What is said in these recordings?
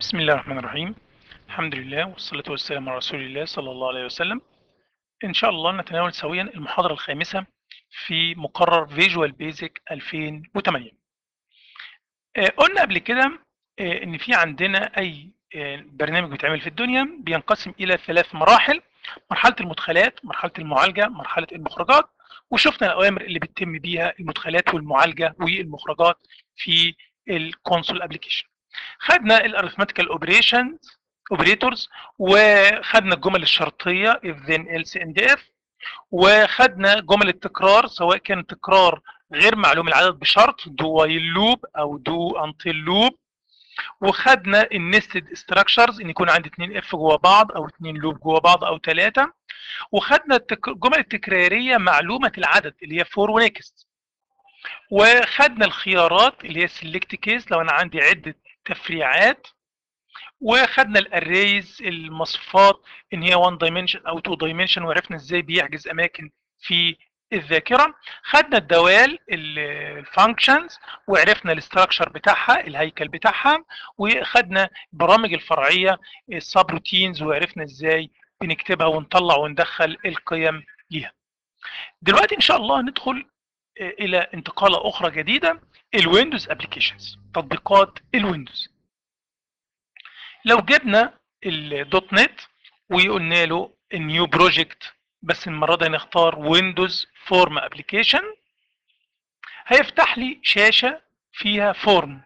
بسم الله الرحمن الرحيم الحمد لله والصلاة والسلام على رسول الله صلى الله عليه وسلم إن شاء الله نتناول سويا المحاضرة الخامسة في مقرر فيجوال بيزك 2008 آه، قلنا قبل كده آه، إن في عندنا أي آه، برنامج بيتعمل في الدنيا بينقسم إلى ثلاث مراحل مرحلة المدخلات مرحلة المعالجة مرحلة المخرجات وشفنا الأوامر اللي بتتم بيها المدخلات والمعالجة والمخرجات في الكونسول ابلكيشن خدنا الارثماتيكال اوبريشنز اوبريتورز وخدنا الجمل الشرطيه if then else and if وخدنا جمل التكرار سواء كان تكرار غير معلوم العدد بشرط do while loop او do until loop وخدنا النستد ستراكشرز ان يكون عندي اثنين اف جوه بعض او اثنين لوب جوه بعض او ثلاثه وخدنا التك- الجمل التكراريه معلومه العدد اللي هي فور ونكست وخدنا الخيارات اللي هي سيلكت كيس لو انا عندي عده تفريعات وخدنا الاريز المصفوفات ان هي 1 دايمنشن او 2 دايمنشن وعرفنا ازاي بيحجز اماكن في الذاكره خدنا الدوال الفانكشنز وعرفنا الاستراكشر بتاعها الهيكل بتاعها وخدنا البرامج الفرعيه السب روتينز وعرفنا ازاي بنكتبها ونطلع وندخل القيم ليها دلوقتي ان شاء الله ندخل الى انتقاله اخرى جديده الويندوز ابلكيشنز تطبيقات الويندوز لو جبنا الدوت نت وقلنا له نيو بروجكت بس المره دي هنختار ويندوز فورم ابلكيشن هيفتح لي شاشه فيها فورم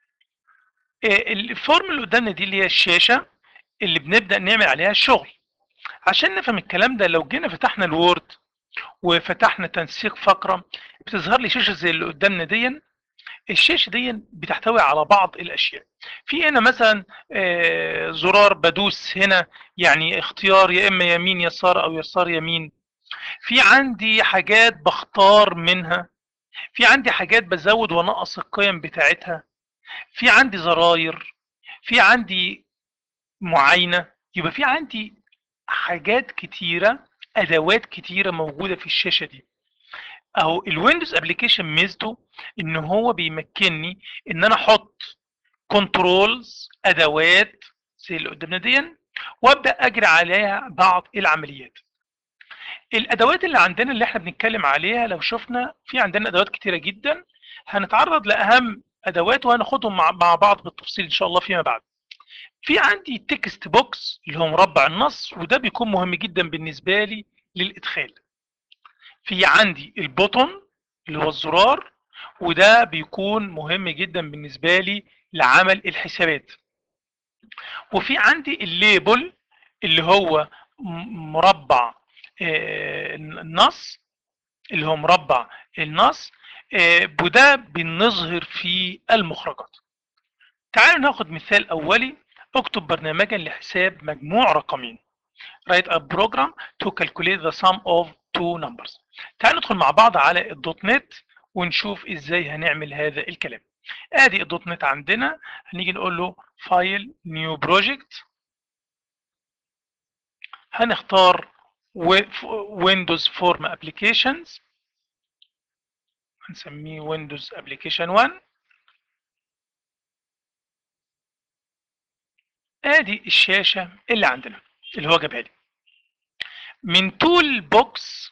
الفورم اللي قدامنا دي اللي هي الشاشه اللي بنبدا نعمل عليها الشغل عشان نفهم الكلام ده لو جينا فتحنا الوورد وفتحنا تنسيق فقره بتظهر لي شاشه زي اللي قدامنا دي الشاشه دي بتحتوي على بعض الاشياء في هنا مثلا آه، زرار بدوس هنا يعني اختيار يا اما يمين يسار او يسار يمين في عندي حاجات بختار منها في عندي حاجات بزود وانقص القيم بتاعتها في عندي زراير في عندي معاينه يبقى في عندي حاجات كتيره ادوات كتيره موجوده في الشاشه دي اهو الويندوز ابلكيشن ميزته ان هو بيمكنني ان انا احط كنترولز ادوات زي اللي قدامنا دي وابدا اجري عليها بعض العمليات الادوات اللي عندنا اللي احنا بنتكلم عليها لو شفنا في عندنا ادوات كتيره جدا هنتعرض لاهم ادوات وهناخدهم مع مع بعض بالتفصيل ان شاء الله فيما بعد في عندي تكست بوكس اللي هو مربع النص وده بيكون مهم جدا بالنسبه لي للادخال في عندي البوتون اللي هو الزرار وده بيكون مهم جدا بالنسبه لي لعمل الحسابات وفي عندي الليبل اللي هو م- مربع آه، النص اللي هو مربع النص آه، وده بنظهر فيه المخرجات تعالوا ناخد مثال اولي اكتب برنامجا لحساب مجموع رقمين write a program to calculate the sum of two numbers تعالوا ندخل مع بعض على الدوت نت ونشوف ازاي هنعمل هذا الكلام ادي الدوت نت عندنا هنيجي نقول له فايل نيو بروجكت هنختار ويندوز فورم ابلكيشنز هنسميه ويندوز ابلكيشن 1 ادي الشاشه اللي عندنا اللي هو جابها لي من تول بوكس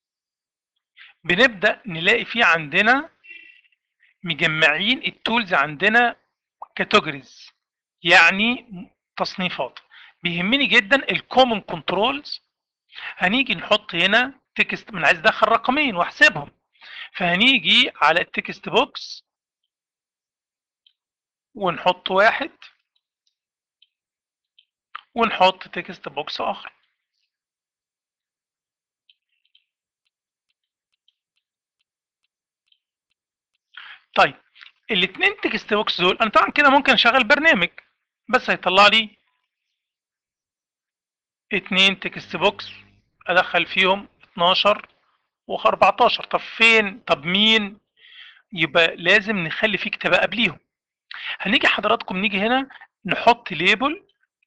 بنبدا نلاقي فيه عندنا مجمعين التولز عندنا كاتيجوريز يعني تصنيفات بيهمني جدا الكومن كنترولز هنيجي نحط هنا تكست من عايز ادخل رقمين واحسبهم فهنيجي على التكست بوكس ونحط واحد ونحط تكست بوكس اخر طيب الاثنين تكست بوكس دول انا طبعا كده ممكن اشغل برنامج بس هيطلع لي اتنين تكست بوكس ادخل فيهم 12 و14 طب فين طب مين يبقى لازم نخلي فيه كتابه قبليهم هنيجي حضراتكم نيجي هنا نحط ليبل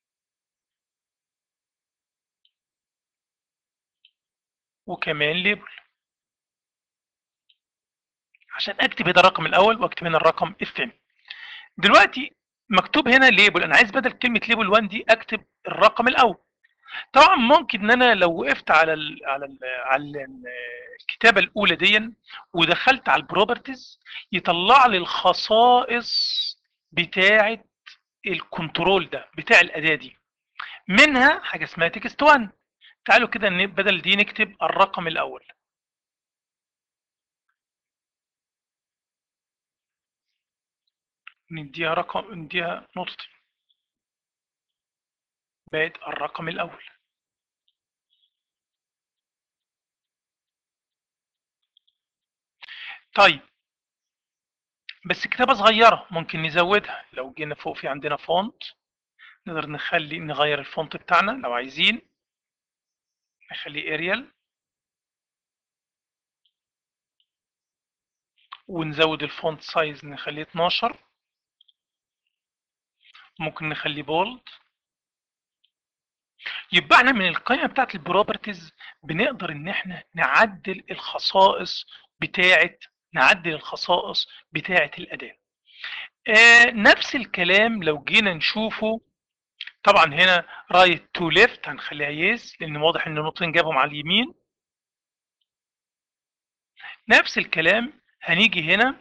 وكمان ليبل عشان اكتب هنا الرقم الاول واكتب هنا الرقم الثاني دلوقتي مكتوب هنا ليبل انا عايز بدل كلمه ليبل 1 دي اكتب الرقم الاول طبعا ممكن ان انا لو وقفت على ال على ال على ال الكتابه الاولى دي ودخلت على البروبرتيز يطلع لي الخصائص بتاعه الكنترول ده بتاع الاداه دي منها حاجه اسمها تكست 1 تعالوا كده بدل دي نكتب الرقم الاول نديها رقم نديها نقطتين بقت الرقم الأول طيب بس كتابة صغيرة ممكن نزودها لو جينا فوق في عندنا فونت نقدر نخلي نغير الفونت بتاعنا لو عايزين نخليه اريال ونزود الفونت سايز نخليه 12 ممكن نخليه بولد يبقى احنا من القائمه بتاعت البروبرتيز بنقدر ان احنا نعدل الخصائص بتاعه نعدل الخصائص بتاعه الاداه آه نفس الكلام لو جينا نشوفه طبعا هنا رايت تو ليفت هنخليها يس لان واضح ان النقطتين جابهم على اليمين نفس الكلام هنيجي هنا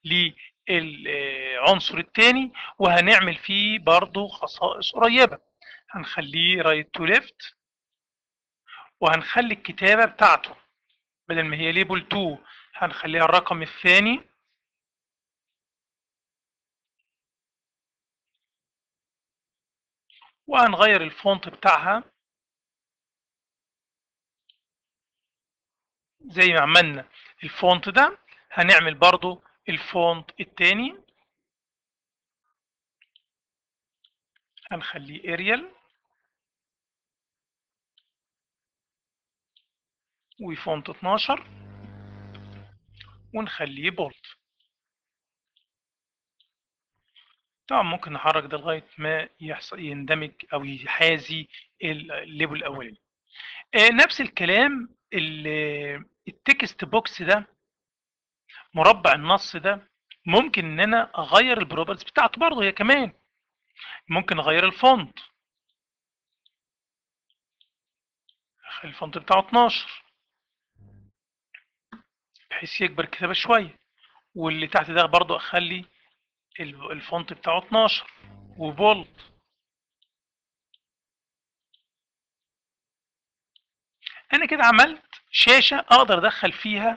للعنصر الثاني وهنعمل فيه برضو خصائص قريبه هنخليه رايت تو ليفت وهنخلي الكتابة بتاعته بدل ما هي ليبل 2 هنخليها الرقم الثاني وهنغير الفونت بتاعها زي ما عملنا الفونت ده هنعمل برضو الفونت التاني هنخليه اريال وفونت 12 ونخليه بولد طبعا ممكن نحرك ده لغايه ما يحصل يندمج او يحازي الليبل الاولاني آه نفس الكلام التكست بوكس ده مربع النص ده ممكن ان انا اغير البروبرتيز بتاعته برضه هي كمان ممكن اغير الفونت اخلي الفونت بتاعه 12 بحيث يكبر الكتابة شوية واللي تحت ده برضو اخلي الفونت بتاعه 12 وبولد انا كده عملت شاشة اقدر ادخل فيها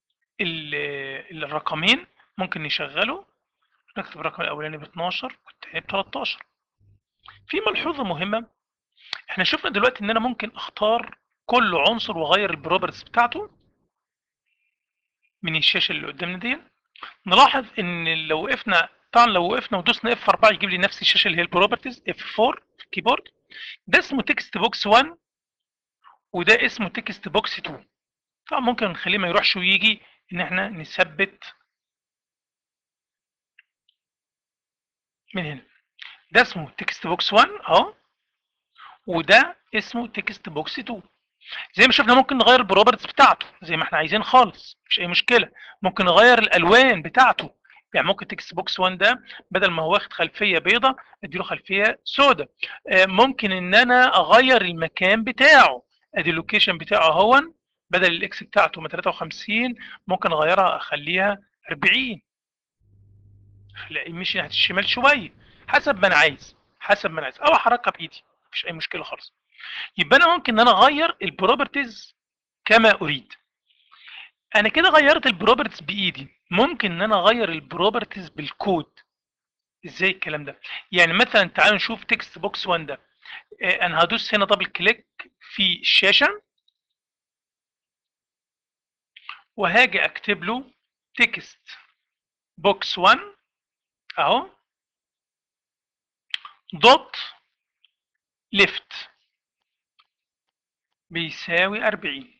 الرقمين ممكن نشغله نكتب الرقم الاولاني ب 12 والتاني ب 13 في ملحوظة مهمة احنا شفنا دلوقتي ان انا ممكن اختار كل عنصر واغير البروبرتيز بتاعته من الشاشه اللي قدامنا دي نلاحظ ان لو وقفنا طبعا لو وقفنا ودوسنا اف 4 يجيب لي نفس الشاشه اللي هي البروبرتيز اف 4 في الكيبورد ده اسمه تكست بوكس 1 وده اسمه تكست بوكس 2 طبعا ممكن نخليه ما يروحش ويجي ان احنا نثبت من هنا ده اسمه تكست بوكس 1 اهو وده اسمه تكست بوكس 2 زي ما شفنا ممكن نغير البروبرتيز بتاعته زي ما احنا عايزين خالص مفيش اي مشكله ممكن نغير الالوان بتاعته يعني ممكن تكست بوكس 1 ده بدل ما هو واخد خلفيه بيضاء اديله خلفيه سوداء ممكن ان انا اغير المكان بتاعه ادي اللوكيشن بتاعه اهو بدل الاكس بتاعته من 53 ممكن اغيرها اخليها 40 اخليها مشي ناحيه الشمال شويه حسب ما انا عايز حسب ما انا عايز او احركها بايدي مفيش اي مشكله خالص يبقى انا ممكن ان انا اغير البروبرتيز كما اريد انا كده غيرت البروبرتيز بايدي ممكن ان انا اغير البروبرتيز بالكود ازاي الكلام ده يعني مثلا تعالوا نشوف تكست بوكس 1 ده انا هدوس هنا دبل كليك في الشاشه وهاجي اكتب له تكست بوكس 1 اهو دوت ليفت بيساوي 40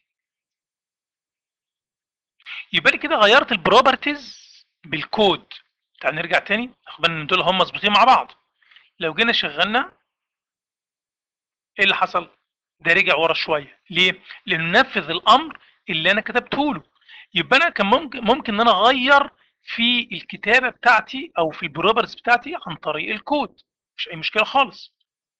يبقى لي كده غيرت البروبرتيز بالكود تعال نرجع تاني ناخد بالنا ان دول هم مظبوطين مع بعض لو جينا شغلنا ايه اللي حصل ده رجع ورا شويه ليه لانه نفذ الامر اللي انا كتبته له يبقى انا كان ممكن ممكن ان انا اغير في الكتابه بتاعتي او في البروبرز بتاعتي عن طريق الكود مش اي مشكله خالص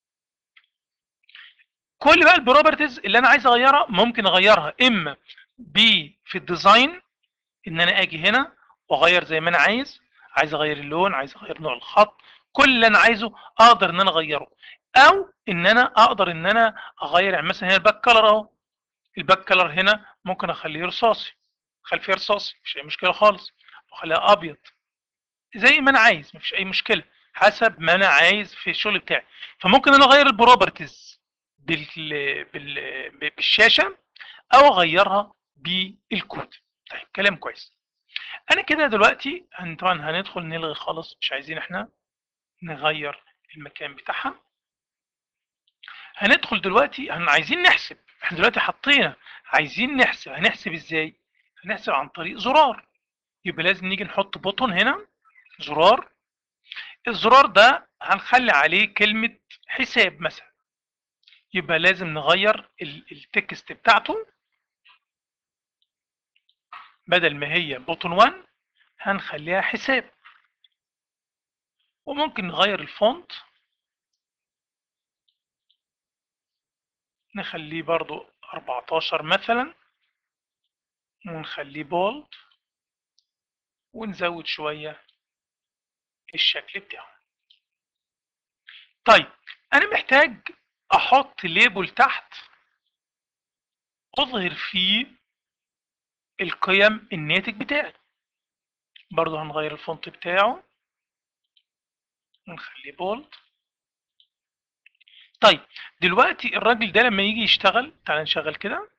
كل بقى البروبرتيز اللي انا عايز اغيرها ممكن اغيرها اما ب في الديزاين ان انا اجي هنا واغير زي ما انا عايز عايز اغير اللون عايز اغير نوع الخط كل اللي انا عايزه اقدر ان انا اغيره او ان انا اقدر ان انا اغير يعني مثلا هنا الباك كلر اهو الباك كلر هنا ممكن اخليه رصاصي خلفيه رصاصي مفيش اي مشكله خالص واخليها ابيض زي ما انا عايز مفيش اي مشكله حسب ما انا عايز في الشغل بتاعي فممكن انا اغير البروبرتيز بال... بال... بالشاشه او اغيرها بالكود طيب كلام كويس انا كده دلوقتي هن- طبعا هندخل نلغي خالص مش عايزين احنا نغير المكان بتاعها هندخل دلوقتي هن عايزين نحسب احنا دلوقتي حطينا عايزين نحسب هنحسب ازاي هنحسب عن طريق زرار يبقى لازم نيجي نحط بوتون هنا زرار الزرار ده هنخلي عليه كلمة حساب مثلا يبقى لازم نغير ال- التكست بتاعته بدل ما هي بوتون 1 هنخليها حساب وممكن نغير الفونت نخليه برضو 14 مثلا ونخليه بولد ونزود شوية الشكل بتاعه طيب انا محتاج احط ليبل تحت اظهر فيه القيم الناتج بتاعي برضو هنغير الفونت بتاعه ونخليه بولد طيب دلوقتي الراجل ده لما يجي يشتغل تعال نشغل كده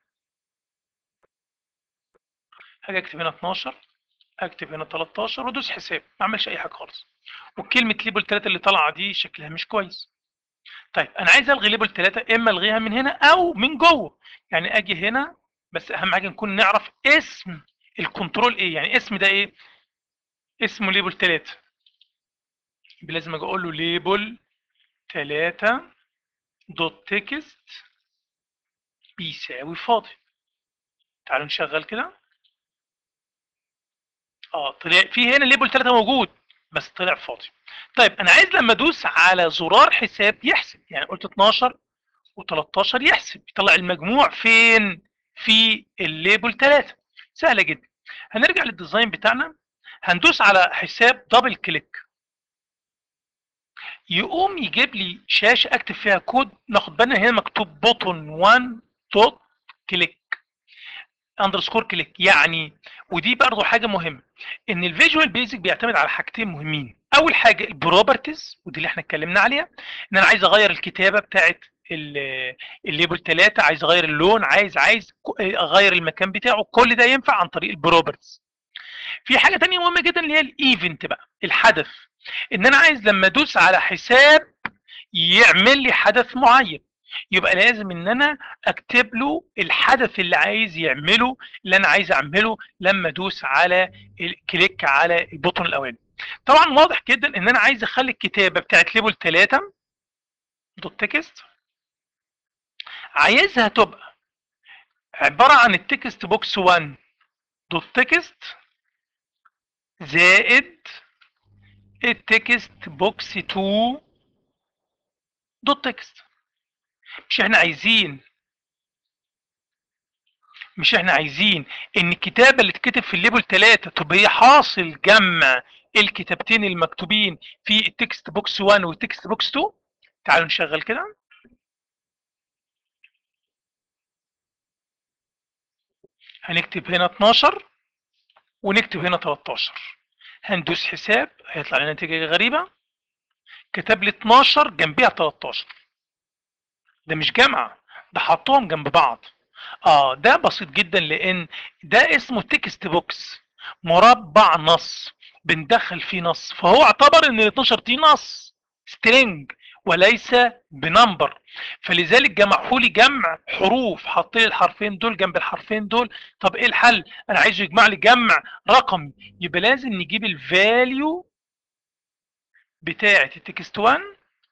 هاجي اكتب هنا 12 اكتب هنا 13 وادوس حساب ما اعملش اي حاجه خالص وكلمه ليبل 3 اللي طالعه دي شكلها مش كويس طيب انا عايز الغي ليبل 3 اما الغيها من هنا او من جوه يعني اجي هنا بس اهم حاجه نكون نعرف اسم الكنترول ايه يعني اسم ده ايه اسمه ليبل 3 يبقى لازم اجي اقول له ليبل 3 دوت تكست بيساوي فاضي تعالوا نشغل كده اه طلع في هنا ليبل 3 موجود بس طلع فاضي طيب انا عايز لما ادوس على زرار حساب يحسب يعني قلت 12 و13 يحسب يطلع المجموع فين في الليبل 3 سهله جدا هنرجع للديزاين بتاعنا هندوس على حساب دبل كليك يقوم يجيب لي شاشه اكتب فيها كود ناخد بالنا هنا مكتوب بوتون 1 دوت كليك اندرسكور كليك يعني ودي برضه حاجه مهمه ان الفيجوال بيزك بيعتمد على حاجتين مهمين اول حاجه البروبرتيز ودي اللي احنا اتكلمنا عليها ان انا عايز اغير الكتابه بتاعت الليبل 3 عايز اغير اللون عايز عايز اغير المكان بتاعه كل ده ينفع عن طريق البروبرتيز في حاجه تانية مهمه جدا اللي هي الايفنت بقى الحدث ان انا عايز لما ادوس على حساب يعمل لي حدث معين يبقى لازم ان انا اكتب له الحدث اللي عايز يعمله اللي انا عايز اعمله لما ادوس على كليك على البوتون الاولاني طبعا واضح جدا ان انا عايز اخلي الكتابه بتاعت ليبل 3 دوت تكست عايزها تبقى عباره عن التكست بوكس 1 دوت تكست زائد التكست بوكس 2 دوت تكست مش احنا عايزين مش احنا عايزين ان الكتابه اللي تكتب في الليبل 3 تبقى هي حاصل جمع الكتابتين المكتوبين في التكست بوكس 1 والتكست بوكس 2 تعالوا نشغل كده هنكتب هنا 12 ونكتب هنا 13 هندوس حساب هيطلع لنا نتيجه غريبه كتب لي 12 جنبيها 13 ده مش جمع ده حطهم جنب بعض اه ده بسيط جدا لان ده اسمه تكست بوكس مربع نص بندخل فيه نص فهو اعتبر ان ال 12 دي نص سترينج وليس بنمبر فلذلك جمعه لي جمع حروف حط لي الحرفين دول جنب الحرفين دول طب ايه الحل انا عايزه يجمع لي جمع رقمي يبقى لازم نجيب الفاليو بتاعه التكست 1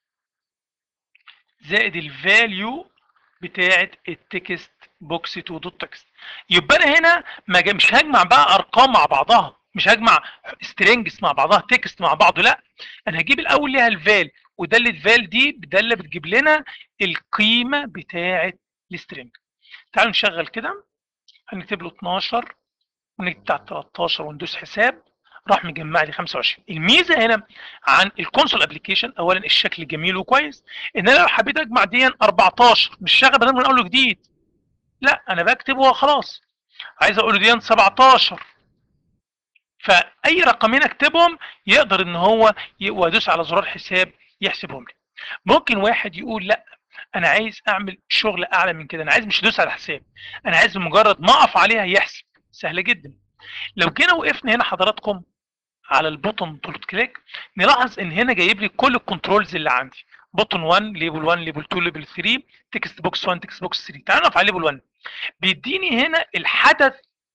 زائد الفاليو بتاعه التكست بوكس 2 دوت تكست يبقى انا هنا ما مش هجمع بقى ارقام مع بعضها مش هجمع سترينجز مع بعضها تكست مع بعضه لا انا هجيب الاول ليها الفال وداله فال دي داله بتجيب لنا القيمه بتاعه السترينج تعالوا نشغل كده هنكتب له 12 ونكتب بتاع 13 وندوس حساب راح مجمع لي 25 الميزه هنا عن الكونسول ابلكيشن اولا الشكل جميل وكويس ان انا لو حبيت اجمع دي 14 مش شغل بدل من اول وجديد لا انا بكتبه وخلاص عايز اقول له دي 17 فاي رقمين اكتبهم يقدر ان هو وادوس على زرار حساب يحسبهم لي ممكن واحد يقول لا انا عايز اعمل شغل اعلى من كده انا عايز مش ادوس على حساب انا عايز بمجرد ما اقف عليها يحسب سهله جدا لو جينا وقفنا هنا حضراتكم على البوتن دوت كليك نلاحظ ان هنا جايب لي كل الكنترولز اللي عندي بوتن 1 ليبل 1 ليبل 2 ليبل 3 تكست بوكس 1 تكست بوكس 3 تعالوا نقف على ليبل 1 بيديني هنا الحدث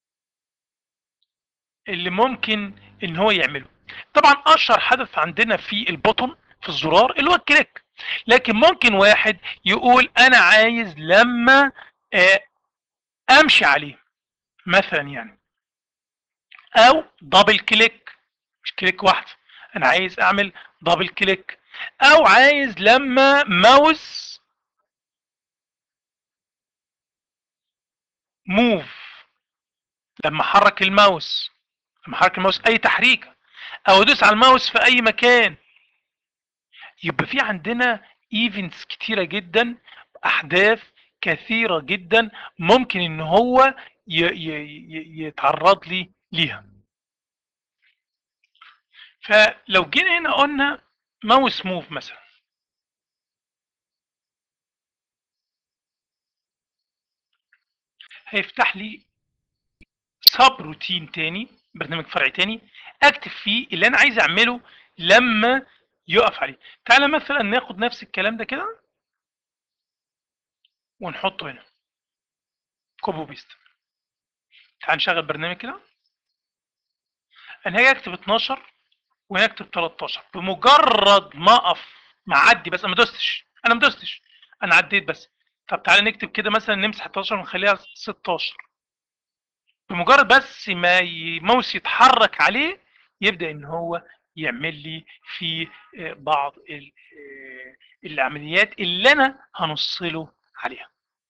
اللي ممكن ان هو يعمله طبعا اشهر حدث عندنا في البوتن في الزرار اللي هو الكليك لكن ممكن واحد يقول انا عايز لما امشي عليه مثلا يعني او دبل كليك مش كليك واحده انا عايز اعمل دبل كليك او عايز لما ماوس موف لما احرك الماوس لما احرك الماوس اي تحريكه او ادوس على الماوس في اي مكان يبقى في عندنا ايفنتس كتيره جدا احداث كثيره جدا ممكن ان هو يتعرض لي ليها فلو جينا هنا قلنا ماوس موف مثلا هيفتح لي سب روتين تاني برنامج فرعي تاني اكتب فيه اللي انا عايز اعمله لما يقف عليه تعالى مثلا ناخد نفس الكلام ده كده ونحطه هنا كوبي بيست تعال نشغل برنامج كده انا هاجي اكتب 12 وهنا اكتب 13 بمجرد ما اقف معدي بس انا ما دوستش انا ما دوستش انا عديت بس طب تعالى نكتب كده مثلا نمسح 13 ونخليها 16 بمجرد بس ما الماوس يتحرك عليه يبدا ان هو يعمل لي في بعض العمليات اللي انا هنصله عليها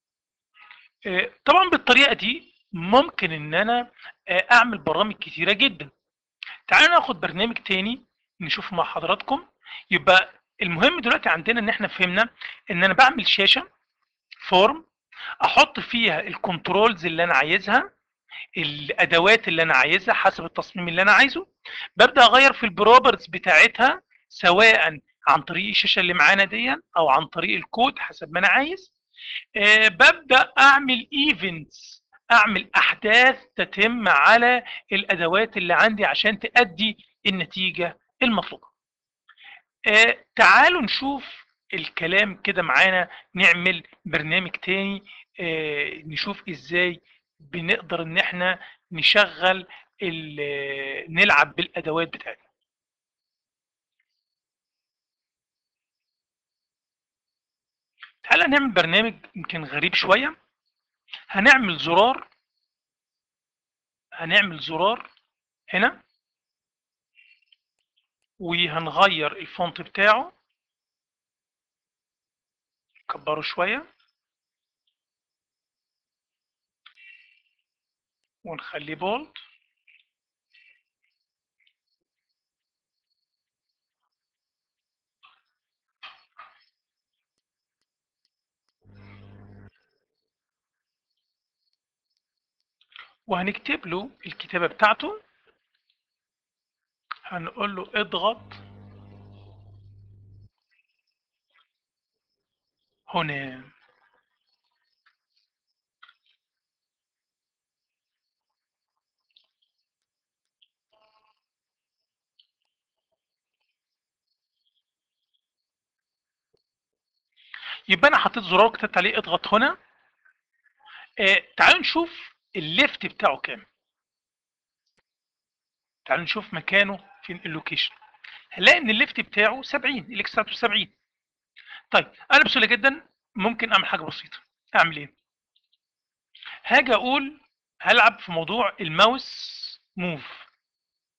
طبعا بالطريقه دي ممكن ان انا اعمل برامج كتيره جدا تعالوا ناخد برنامج تاني نشوفه مع حضراتكم يبقى المهم دلوقتي عندنا ان احنا فهمنا ان انا بعمل شاشه فورم احط فيها الكنترولز اللي انا عايزها الادوات اللي انا عايزها حسب التصميم اللي انا عايزه ببدا اغير في البروبرتس بتاعتها سواء عن طريق الشاشه اللي معانا دي او عن طريق الكود حسب ما انا عايز أه ببدا اعمل ايفنتس اعمل احداث تتم على الادوات اللي عندي عشان تؤدي النتيجه المطلوبه أه تعالوا نشوف الكلام كده معانا نعمل برنامج تاني أه نشوف ازاي بنقدر ان احنا نشغل نلعب بالادوات بتاعتنا تعالى نعمل برنامج يمكن غريب شويه هنعمل زرار هنعمل زرار هنا وهنغير الفونت بتاعه نكبره شويه ونخليه بولد وهنكتب له الكتابة بتاعته هنقول له اضغط هنا يبقى انا حطيت زرار كتبت عليه اضغط هنا آه تعالوا نشوف الليفت بتاعه كام تعالوا نشوف مكانه في اللوكيشن هنلاقي ان الليفت بتاعه 70 الاكس بتاعته 70 طيب انا بسهوله جدا ممكن اعمل حاجه بسيطه اعمل ايه هاجي اقول هلعب في موضوع الماوس موف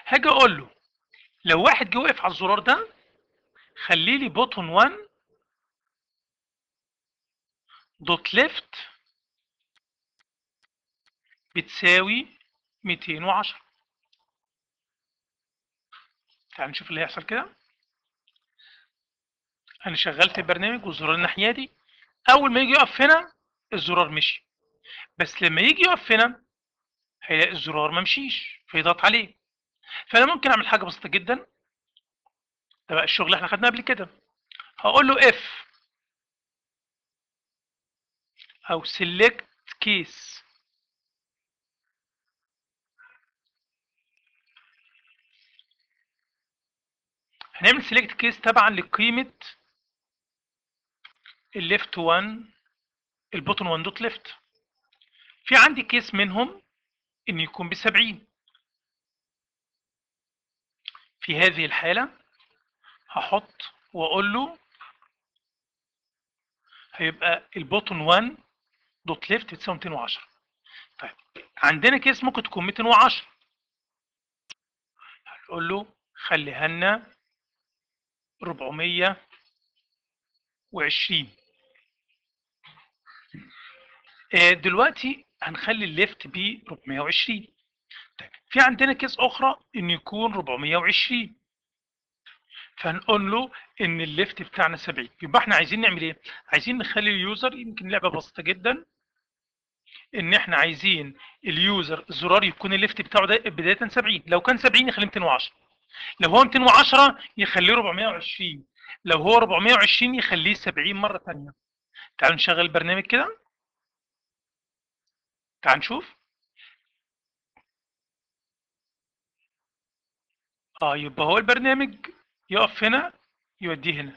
هاجي اقول له لو واحد جه وقف على الزرار ده خلي لي بوتون 1 دوت ليفت بتساوي 210 تعال نشوف اللي هيحصل كده انا شغلت البرنامج والزرار الناحيه دي اول ما يجي يقف هنا الزرار مشي بس لما يجي يقف هنا هيلاقي الزرار ما مشيش فيضغط عليه فانا ممكن اعمل حاجه بسيطه جدا ده بقى الشغل اللي احنا خدناه قبل كده هقول له اف او select case هنعمل select case تبعا لقيمه الليفت 1 البوتون 1 دوت ليفت في عندي كيس منهم ان يكون ب 70 في هذه الحالة هحط واقول له هيبقى البوتون 1 دوت ليفت بتساوي 210 طيب عندنا كيس ممكن تكون 210 هنقول له خليها لنا 420 دلوقتي هنخلي الليفت ب 420 طيب في عندنا كيس اخرى ان يكون 420 فهنقول له ان الليفت بتاعنا 70 يبقى احنا عايزين نعمل ايه عايزين نخلي اليوزر يمكن لعبه بسيطه جدا ان احنا عايزين اليوزر الزرار يكون الليفت بتاعه ده بدايه 70 لو كان 70 يخليه 210 لو هو 210 يخليه 420 لو هو 420 يخليه 70 مره ثانيه تعالوا نشغل البرنامج كده تعال نشوف اه يبقى هو البرنامج يقف هنا يوديه هنا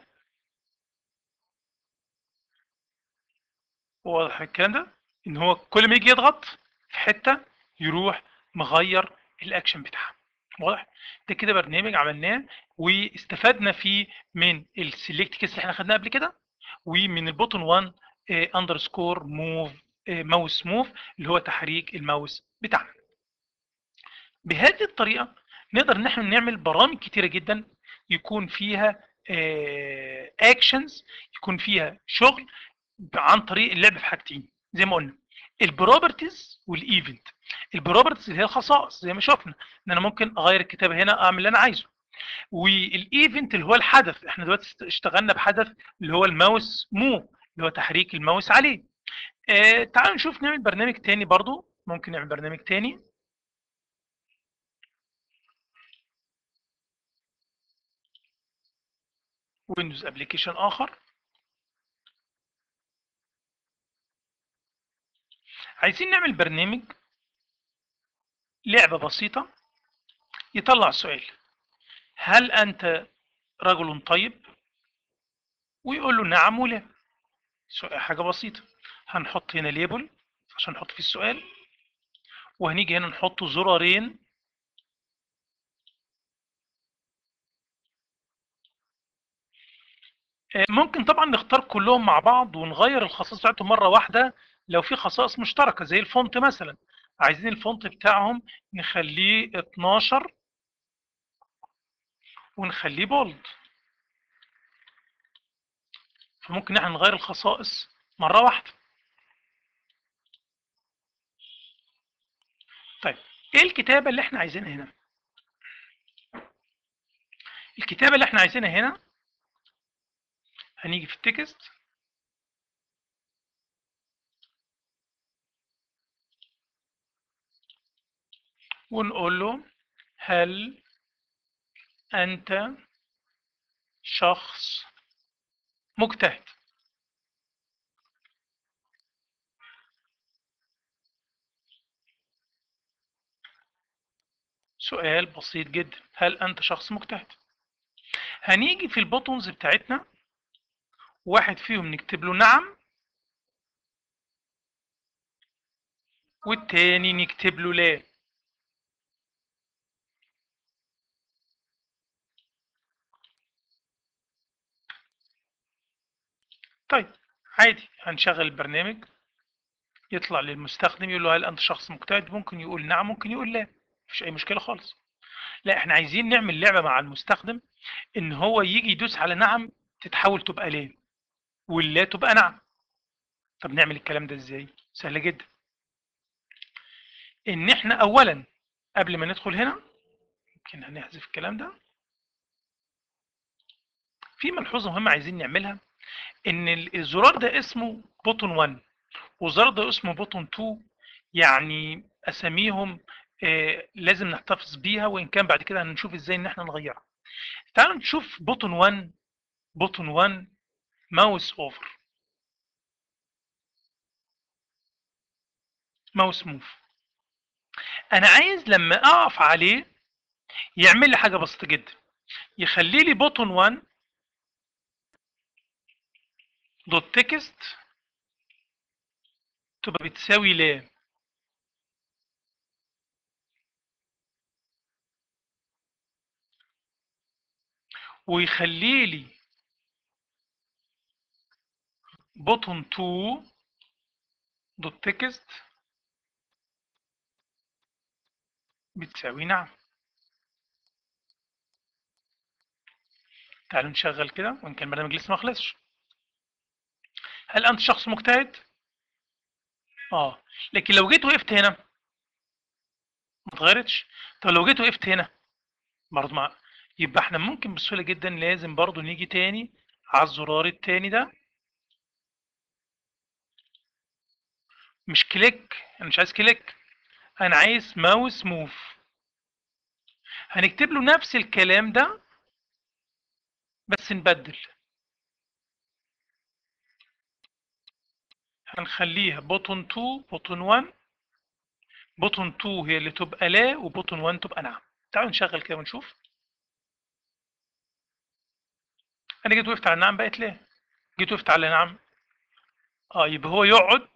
واضح الكلام ده ان هو كل ما يجي يضغط في حته يروح مغير الاكشن بتاعها واضح ده كده برنامج عملناه واستفدنا فيه من السيلكت كيس اللي احنا خدناه قبل كده ومن البوتون 1 اندرسكور موف ماوس موف اللي هو تحريك الماوس بتاعنا بهذه الطريقه نقدر ان احنا نعمل برامج كتيره جدا يكون فيها اكشنز يكون فيها شغل عن طريق اللعب في حاجتين زي ما قلنا البروبرتيز والايفنت البروبرتيز اللي هي الخصائص زي ما شفنا ان انا ممكن اغير الكتابه هنا اعمل اللي انا عايزه والايفنت اللي هو الحدث احنا دلوقتي اشتغلنا بحدث اللي هو الماوس مو اللي هو تحريك الماوس عليه آه تعالوا نشوف نعمل برنامج تاني برضو ممكن نعمل برنامج تاني ويندوز ابلكيشن اخر عايزين نعمل برنامج لعبة بسيطة يطلع سؤال هل أنت رجل طيب ويقول له نعم ولا حاجة بسيطة هنحط هنا ليبل عشان نحط فيه السؤال وهنيجي هنا نحط زرارين ممكن طبعا نختار كلهم مع بعض ونغير الخصائص بتاعتهم مرة واحدة لو في خصائص مشتركة زي الفونت مثلا عايزين الفونت بتاعهم نخليه 12 ونخليه بولد فممكن احنا نغير الخصائص مرة واحدة طيب ايه الكتابة اللي احنا عايزينها هنا الكتابة اللي احنا عايزينها هنا هنيجي في التكست ونقول له هل أنت شخص مجتهد سؤال بسيط جدا هل أنت شخص مجتهد هنيجي في البوتونز بتاعتنا واحد فيهم نكتب له نعم والتاني نكتب له لا طيب عادي هنشغل البرنامج يطلع للمستخدم يقول له هل انت شخص مجتهد ممكن يقول نعم ممكن يقول لا مفيش اي مشكله خالص لا احنا عايزين نعمل لعبه مع المستخدم ان هو يجي يدوس على نعم تتحول تبقى لا واللا تبقى نعم طب نعمل الكلام ده ازاي سهل جدا ان احنا اولا قبل ما ندخل هنا يمكن هنحذف الكلام ده في ملحوظه مهمه عايزين نعملها ان الزرار ده اسمه بوتون 1 والزرار ده اسمه بوتون 2 يعني اساميهم آه لازم نحتفظ بيها وان كان بعد كده هنشوف ازاي ان احنا نغيرها تعالوا نشوف بوتون 1 بوتون 1 ماوس اوفر ماوس موف انا عايز لما اقف عليه يعمل لي حاجه بسيطه جدا يخلي لي بوتون 1 دوت تكست تبقى بتساوي لا ويخلي لي بوتون 2 دوت تكست بتساوي نعم تعالوا نشغل كده وان كان البرنامج لسه ما خلصش هل انت شخص مجتهد اه لكن لو جيت وقفت هنا ما اتغيرتش طب لو جيت وقفت هنا برضه مع يبقى احنا ممكن بسهوله جدا لازم برضه نيجي تاني على الزرار التاني ده مش كليك انا مش عايز كليك انا عايز ماوس موف هنكتب له نفس الكلام ده بس نبدل هنخليها بوتون 2 بوتون 1 بوتون 2 هي اللي تبقى لا وبوتون 1 تبقى نعم تعالوا نشغل كده ونشوف انا جيت وقفت على نعم بقت لا جيت وقفت على نعم اه يبقى هو يقعد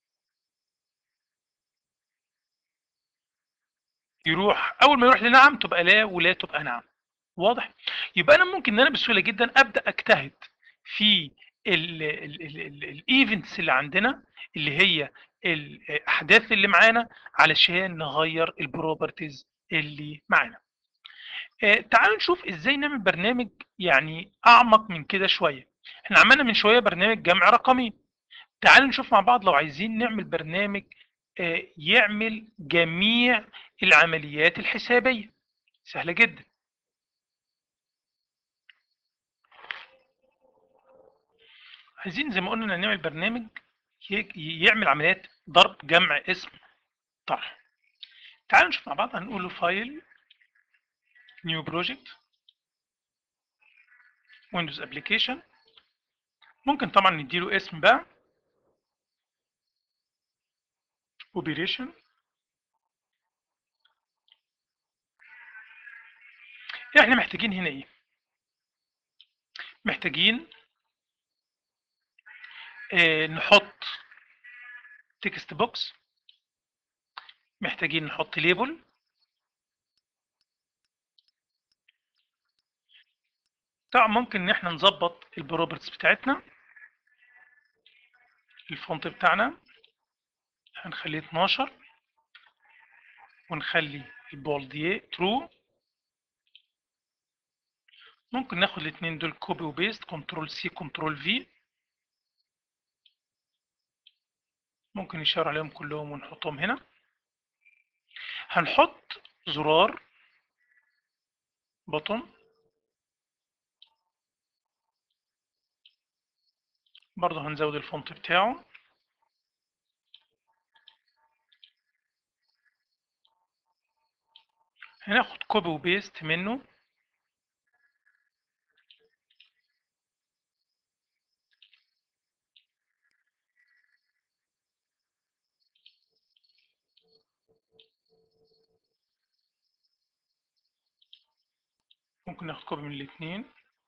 يروح اول ما يروح لنعم تبقى لا ولا تبقى نعم واضح يبقى انا ممكن ان انا بسهوله جدا ابدا اجتهد في الايفنتس اللي عندنا اللي هي الاحداث اللي معانا علشان نغير البروبرتيز اللي معانا آه تعالوا نشوف ازاي نعمل برنامج يعني اعمق من كده شويه احنا عملنا من شويه برنامج جمع رقمي تعالوا نشوف مع بعض لو عايزين نعمل برنامج آه يعمل جميع العمليات الحسابيه سهله جدا عايزين زي ما قلنا نعمل برنامج يعمل عمليات ضرب جمع اسم طرح تعالوا نشوف مع بعض هنقول له فايل نيو بروجكت ويندوز ابلكيشن ممكن طبعا نديله اسم بقى اوبريشن احنا محتاجين هنا ايه محتاجين اه نحط تكست بوكس محتاجين نحط ليبل طبعا ممكن ان احنا نظبط البروبرتيز بتاعتنا الفونت بتاعنا هنخليه 12 ونخلي البولديه ترو ممكن ناخد الاثنين دول كوبي وبيست كنترول سي كنترول في ممكن نشاور عليهم كلهم ونحطهم هنا هنحط زرار بطن برضه هنزود الفونت بتاعه هناخد كوبي وبيست منه ممكن ناخد كوبي من الاثنين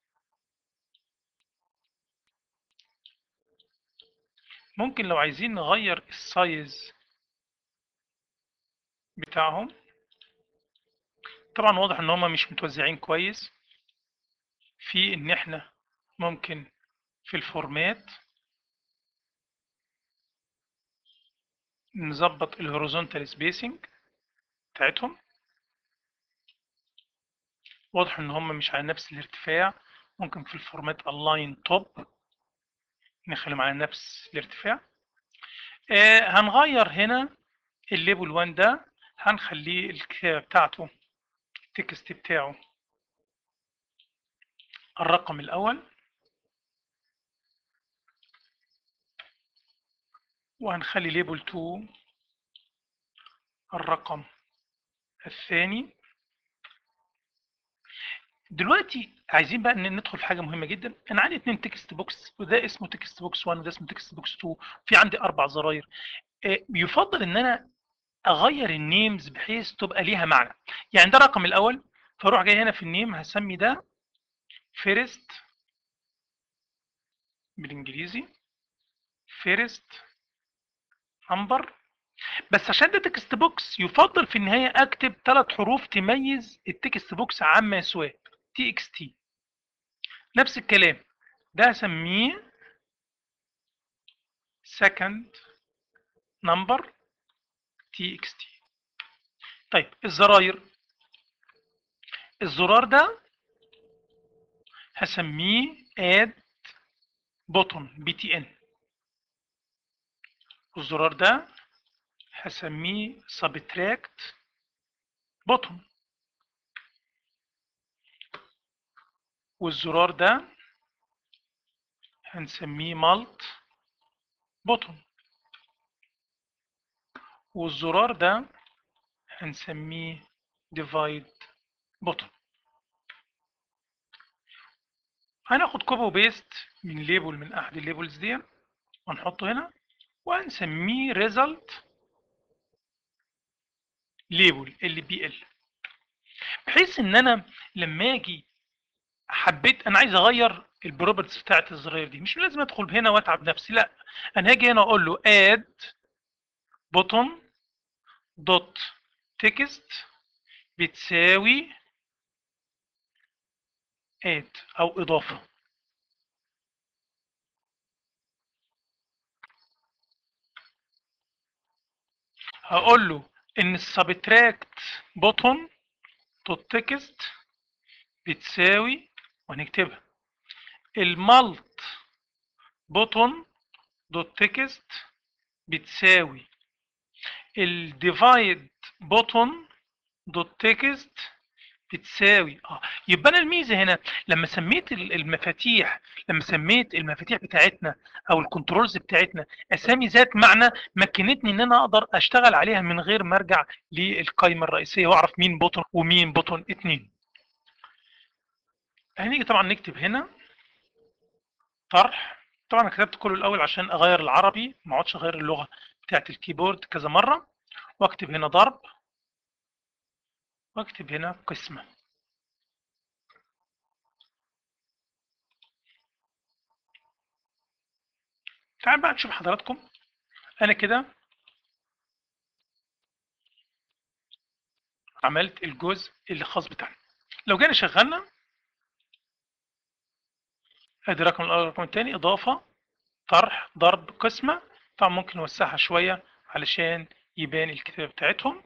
ممكن لو عايزين نغير السايز بتاعهم طبعا واضح ان هما مش متوزعين كويس في ان احنا ممكن في الفورمات نظبط الهوريزونتال سبيسنج بتاعتهم واضح ان هم مش على نفس الارتفاع ممكن في الفورمات align top نخليهم على نفس الارتفاع آه هنغير هنا الليبل 1 ده هنخليه الكتابة بتاعته التكست بتاعه الرقم الأول وهنخلي ليبل 2 الرقم الثاني دلوقتي عايزين بقى ان ندخل في حاجه مهمه جدا انا عندي اتنين تكست بوكس وده اسمه تكست بوكس 1 وده اسمه تكست بوكس 2 في عندي اربع زراير يفضل ان انا اغير النيمز بحيث تبقى ليها معنى يعني ده الرقم الاول فاروح جاي هنا في النيم هسمي ده فيرست بالانجليزي فيرست نمبر بس عشان ده تكست بوكس يفضل في النهايه اكتب ثلاث حروف تميز التكست بوكس عما يسواه تي اكس تي نفس الكلام ده هسميه second number تي اكس تي طيب الزراير الزرار ده هسميه add button بي تي ان والزرار ده هسميه subtract button والزرار ده هنسميه مالت بوتون والزرار ده هنسميه ديفايد بوتون هناخد كوبي وبيست من ليبل من احد الليبلز دي ونحطه هنا وهنسميه ريزلت ليبل ال بي ال بحيث ان انا لما اجي حبيت انا عايز اغير البروبرتيز بتاعت الزراير دي مش لازم ادخل هنا واتعب نفسي لا انا هاجي هنا اقول له add button دوت تكست بتساوي add او اضافه هقول له ان السبتراكت بوتون دوت تكست بتساوي وهنكتبها المالت بوتون دوت تكست بتساوي الديفايد بوتون دوت تكست بتساوي اه يبقى انا الميزه هنا لما سميت المفاتيح لما سميت المفاتيح بتاعتنا او الكنترولز بتاعتنا اسامي ذات معنى مكنتني ان انا اقدر اشتغل عليها من غير ما ارجع للقائمه الرئيسيه واعرف مين بوتون ومين بوتون اتنين هنيجي طبعا نكتب هنا طرح طبعا انا كتبت كله الاول عشان اغير العربي ما اقعدش اغير اللغه بتاعت الكيبورد كذا مره واكتب هنا ضرب واكتب هنا قسمه تعال بقى نشوف حضراتكم انا كده عملت الجزء اللي خاص بتاعنا لو جينا شغلنا ادي رقم الاول الرقم الثاني اضافه طرح ضرب قسمه طبعا ممكن نوسعها شويه علشان يبان الكتابه بتاعتهم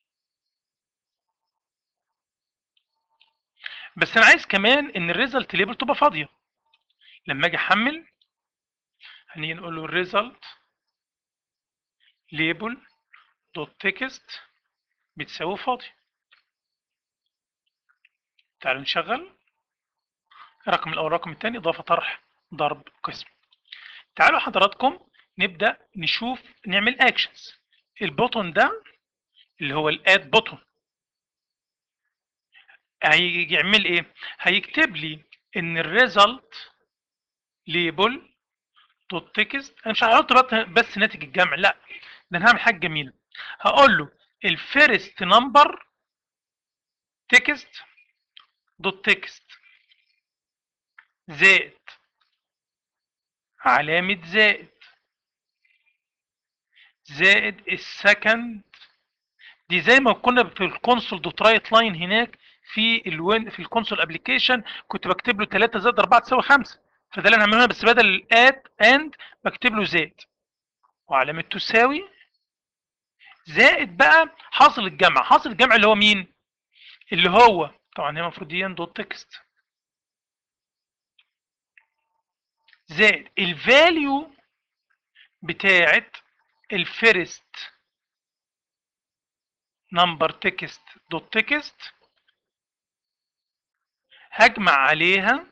بس انا عايز كمان ان الريزلت ليبل تبقى فاضيه لما اجي احمل هنيجي نقول له الريزلت ليبل دوت تكست بتساوي فاضي تعالوا نشغل الرقم الاول الرقم الثاني اضافه طرح ضرب قسم تعالوا حضراتكم نبدا نشوف نعمل اكشنز البوتون ده اللي هو الاد بوتون هيعمل ايه هيكتب لي ان الريزلت ليبل دوت تكست انا مش هحط بس ناتج الجمع لا ده انا هعمل حاجه جميله هقول له الفيرست نمبر تكست دوت تكست زائد علامة زائد زائد السكند دي زي ما كنا في الكونسول دوت رايت لاين هناك في الوين في الكونسول ابلكيشن كنت بكتب له 3 زائد 4 تساوي 5 فده اللي انا هعمله بس بدل الاد اند بكتب له زائد وعلامة تساوي زائد بقى حاصل الجمع حاصل الجمع اللي هو مين اللي هو طبعا هي المفروض دي دوت تكست زائد الفاليو بتاعت الفيرست نمبر تكست دوت تكست هجمع عليها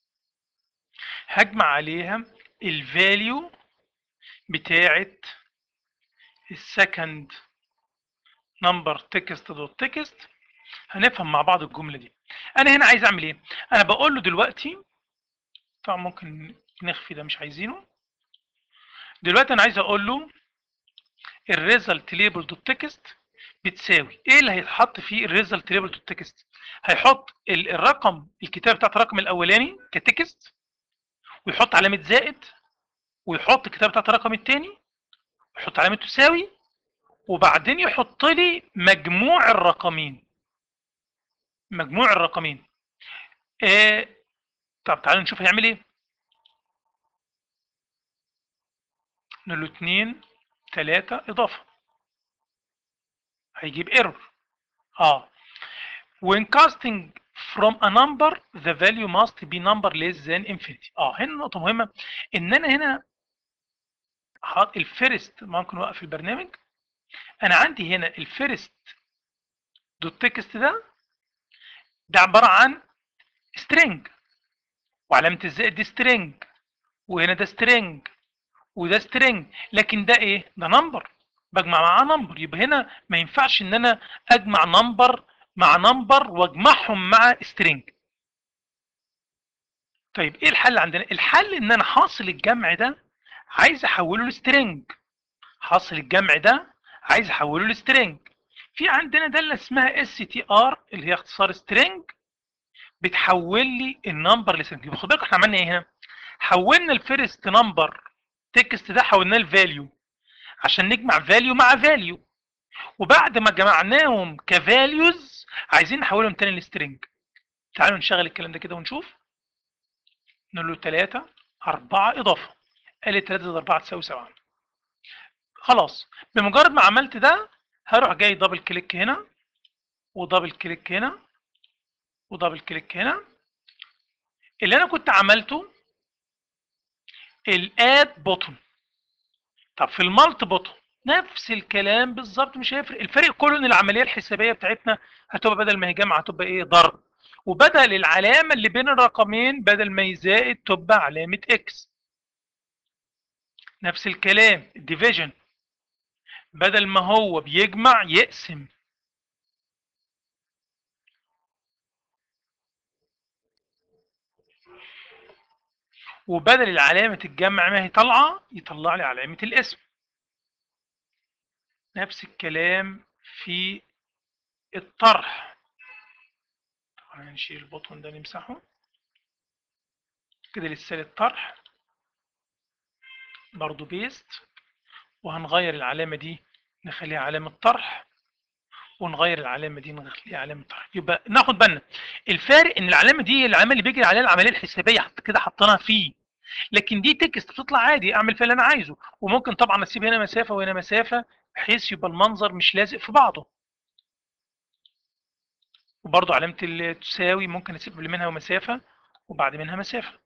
هجمع عليها الفاليو بتاعت السكند نمبر تكست دوت تكست هنفهم مع بعض الجمله دي انا هنا عايز اعمل ايه انا بقول له دلوقتي طبعا ممكن نخفي ده مش عايزينه دلوقتي انا عايز اقول له الريزلت ليبل دوت تكست بتساوي ايه اللي هيتحط في الريزلت ليبل دوت تكست هيحط الرقم الكتابه بتاعت الرقم الاولاني كتكست ويحط علامه زائد ويحط الكتابه بتاعت الرقم الثاني ويحط علامه تساوي وبعدين يحط لي مجموع الرقمين مجموع الرقمين آه طب تعالوا نشوف هيعمل ايه نقول له 2 3 اضافه هيجيب ايرور اه when casting from a number the value must be number less than infinity اه هنا نقطه مهمه ان انا هنا حاط الفيرست ممكن اوقف البرنامج انا عندي هنا الفيرست دوت تكست ده ده عباره عن string وعلامه الزائد دي string وهنا ده string وده string لكن ده ايه ده نمبر بجمع معاه نمبر يبقى هنا ما ينفعش ان انا اجمع نمبر مع نمبر واجمعهم مع string طيب ايه الحل عندنا الحل ان انا حاصل الجمع ده عايز احوله لسترنج حاصل الجمع ده عايز احوله لسترنج في عندنا داله اسمها اس تي ار اللي هي اختصار سترنج بتحول لي النمبر لسترنج يبقى خد بالك احنا عملنا ايه هنا حولنا الفيرست نمبر تكست ده حولناه لفاليو عشان نجمع فاليو مع فاليو وبعد ما جمعناهم كفاليوز عايزين نحولهم تاني لسترنج تعالوا نشغل الكلام ده كده ونشوف نقول له 3 4 اضافه قال لي 3 زائد 4 تساوي 7 خلاص بمجرد ما عملت ده هروح جاي دبل كليك هنا ودبل كليك هنا ودبل كليك هنا اللي انا كنت عملته الاد بوتون طب في المالت بوتون نفس الكلام بالظبط مش هيفرق الفرق كله ان العمليه الحسابيه بتاعتنا هتبقى بدل ما هي جمع هتبقى ايه ضرب وبدل العلامه اللي بين الرقمين بدل ما يزائد تبقى علامه اكس نفس الكلام الديفيجن بدل ما هو بيجمع يقسم وبدل العلامة الجمع ما هي طالعة يطلع لي علامة الاسم نفس الكلام في الطرح طبعا نشيل البطن ده نمسحه كده لسه الطرح برضو بيست وهنغير العلامة دي نخليها علامة طرح ونغير العلامة دي نخليها علامة طرح يبقى ناخد بالنا الفارق ان العلامة دي العلامة اللي بيجري عليها العملية الحسابية حتى كده حطيناها فيه لكن دي تكست بتطلع عادي اعمل فيها اللي انا عايزه وممكن طبعا اسيب هنا مسافة وهنا مسافة بحيث يبقى المنظر مش لازق في بعضه وبرضه علامة التساوي ممكن اسيب قبل منها مسافة وبعد منها مسافة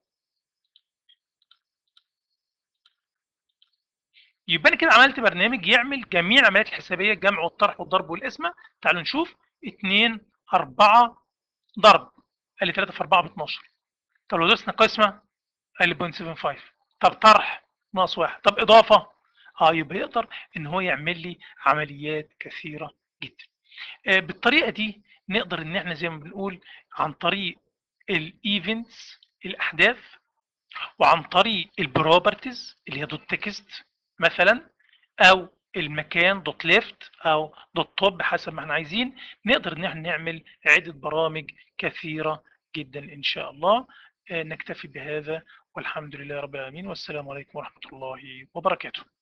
يبقى انا كده عملت برنامج يعمل جميع العمليات الحسابيه الجمع والطرح والضرب والقسمه تعالوا نشوف 2 4 ضرب قال لي 3 في 4 ب 12 طب لو دوسنا قسمه قال لي 0.75 طب طرح ناقص 1 طب اضافه اه يبقى يقدر ان هو يعمل لي عمليات كثيره جدا آه بالطريقه دي نقدر ان احنا زي ما بنقول عن طريق الايفنتس الاحداث وعن طريق البروبرتيز اللي هي دوت تكست مثلا او المكان دوت ليفت او دوت توب حسب ما احنا عايزين نقدر ان احنا نعمل عده برامج كثيره جدا ان شاء الله نكتفي بهذا والحمد لله رب العالمين والسلام عليكم ورحمه الله وبركاته